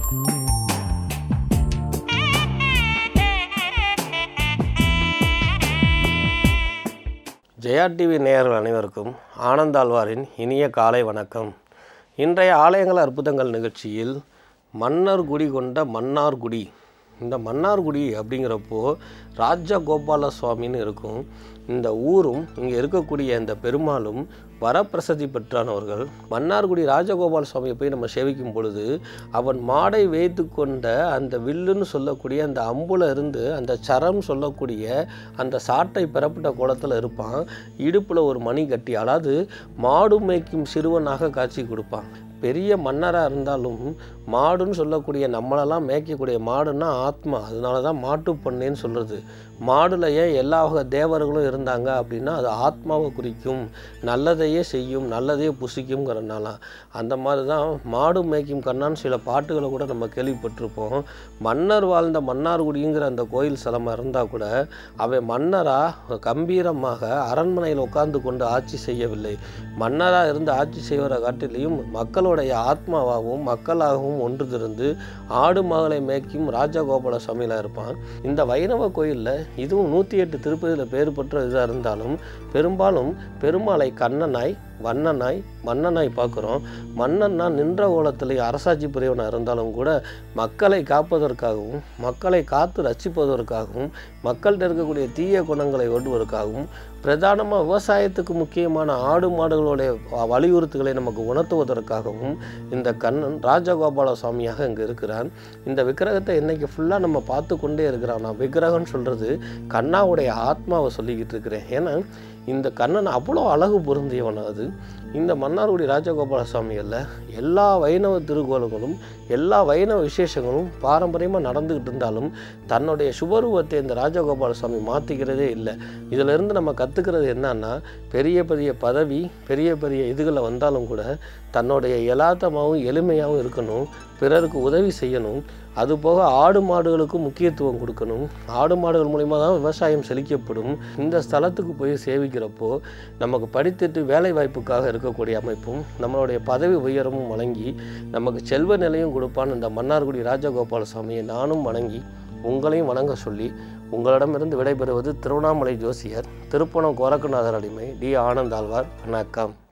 Jaya TV நேயர்கள் அனைவருக்கும் ஆனந்தாழ்வாரின் இனிய காலை வணக்கம் இன்றைய ஆலயங்கள் அற்புதங்கள் நிகழ்ச்சியில் மன்னர் குடி கொண்ட மன்னார்குடி இந்த மன்னார்குடி அப்படிங்கிறப்போ ராஜகோபால சுவாமின்னு இருக்கும் இந்த ஊரும் இங்கே இருக்கக்கூடிய இந்த பெருமாளும் வரப்பிரசதி பெற்றானவர்கள் மன்னார்குடி ராஜகோபால சுவாமியை போய் நம்ம சேவிக்கும் பொழுது அவன் மாடை வைத்து கொண்ட அந்த வில்லுன்னு சொல்லக்கூடிய அந்த அம்புல இருந்து அந்த சரம் சொல்லக்கூடிய அந்த சாட்டை பெறப்பட்ட கோலத்தில் இருப்பான் இடுப்பில் ஒரு மணி கட்டி அதாவது மாடு மேய்க்கும் சிறுவனாக காட்சி கொடுப்பான் பெரிய மன்னராக இருந்தாலும் மாடுன்னு சொல்லக்கூடிய நம்மளெல்லாம் மேய்க்கக்கூடிய மாடுன்னா ஆத்மா அதனால தான் மாட்டு பண்ணேன்னு சொல்கிறது மாடுல ஏன் எல்லா வகை தேவர்களும் இருந்தாங்க அப்படின்னா அது ஆத்மாவை குறிக்கும் நல்லதையே செய்யும் நல்லதையே புசிக்குங்கிறனால அந்த மாதிரி தான் மாடு மேய்க்கும் கண்ணான்னு சில பாட்டுகளை கூட நம்ம கேள்விப்பட்டிருப்போம் மன்னர் வாழ்ந்த மன்னார்குடிங்கிற அந்த கோயில் சிலமாக இருந்தால் கூட அவன் மன்னராக கம்பீரமாக அரண்மனையில் உட்கார்ந்து கொண்டு ஆட்சி செய்யவில்லை மன்னராக இருந்து ஆட்சி செய்வதை காட்டிலையும் மக்களுடைய ஆத்மாவாகவும் மக்களாகவும் ஒன்று திருந்து ஆடு மகளை மேய்க்கும் ராஜகோபால சுவாமியில் இருப்பான் இந்த வைணவ கோயிலில் இதுவும் நூற்றி எட்டு திருப்பதியில் பேர் பெற்ற இதாக இருந்தாலும் பெரும்பாலும் பெருமாளை கண்ணனாய் வண்ணனாய் மன்னனாய் பார்க்குறோம் மன்னன்னா நின்ற கோலத்தில் அரசாட்சி புரியவனாக இருந்தாலும் கூட மக்களை காப்பதற்காகவும் மக்களை காத்து ரட்சிப்பதற்காகவும் மக்கள்கிட்ட இருக்கக்கூடிய தீய குணங்களை ஓடுவதற்காகவும் பிரதானமாக விவசாயத்துக்கு முக்கியமான ஆடு மாடுகளுடைய வலியுறுத்துகளை நமக்கு உணர்த்துவதற்காகவும் இந்த கண்ணன் ராஜகோபால சுவாமியாக இங்கே இருக்கிறான் இந்த விக்கிரகத்தை இன்னைக்கு ஃபுல்லாக நம்ம பார்த்து கொண்டே இருக்கிறோம் நான் விக்கிரகம்னு சொல்கிறது கண்ணாவுடைய ஆத்மாவை சொல்லிக்கிட்டு இருக்கிறேன் ஏன்னா இந்த கண்ணன் அவ்வளோ அழகு பொருந்தியவன் அது இந்த மன்னார்குடி ராஜகோபால சுவாமிகளில் எல்லா வைணவ திருக்கோலங்களும் எல்லா வைணவ விசேஷங்களும் பாரம்பரியமாக நடந்துக்கிட்டு இருந்தாலும் தன்னுடைய சுபரூபத்தை இந்த ராஜகோபால சுவாமி மாற்றிக்கிறதே இல்லை இதிலிருந்து நம்ம கற்றுக்கிறது என்னன்னா பெரிய பெரிய பதவி பெரிய பெரிய இதுகளை வந்தாலும் கூட தன்னுடைய யதார்த்தமாகவும் எளிமையாகவும் இருக்கணும் பிறருக்கு உதவி செய்யணும் அதுபோக ஆடு மாடுகளுக்கு முக்கியத்துவம் கொடுக்கணும் ஆடு மாடுகள் மூலிமா தான் விவசாயம் செழிக்கப்படும் இந்த ஸ்தலத்துக்கு போய் சேவிக்கிறப்போ நமக்கு படித்துட்டு வேலை வாய்ப்புக்காக இருக்கக்கூடிய அமைப்பும் நம்மளுடைய பதவி உயரமும் வழங்கி நமக்கு செல்வ நிலையும் கொடுப்பான்னு இந்த மன்னார்குடி ராஜகோபால சுவாமியை நானும் வணங்கி உங்களையும் வணங்க சொல்லி உங்களிடமிருந்து விடைபெறுவது திருவண்ணாமலை ஜோசியர் திருப்பணம் கோரக்குநாதர் அடிமை டி ஆனந்தாழ்வார் வணக்கம்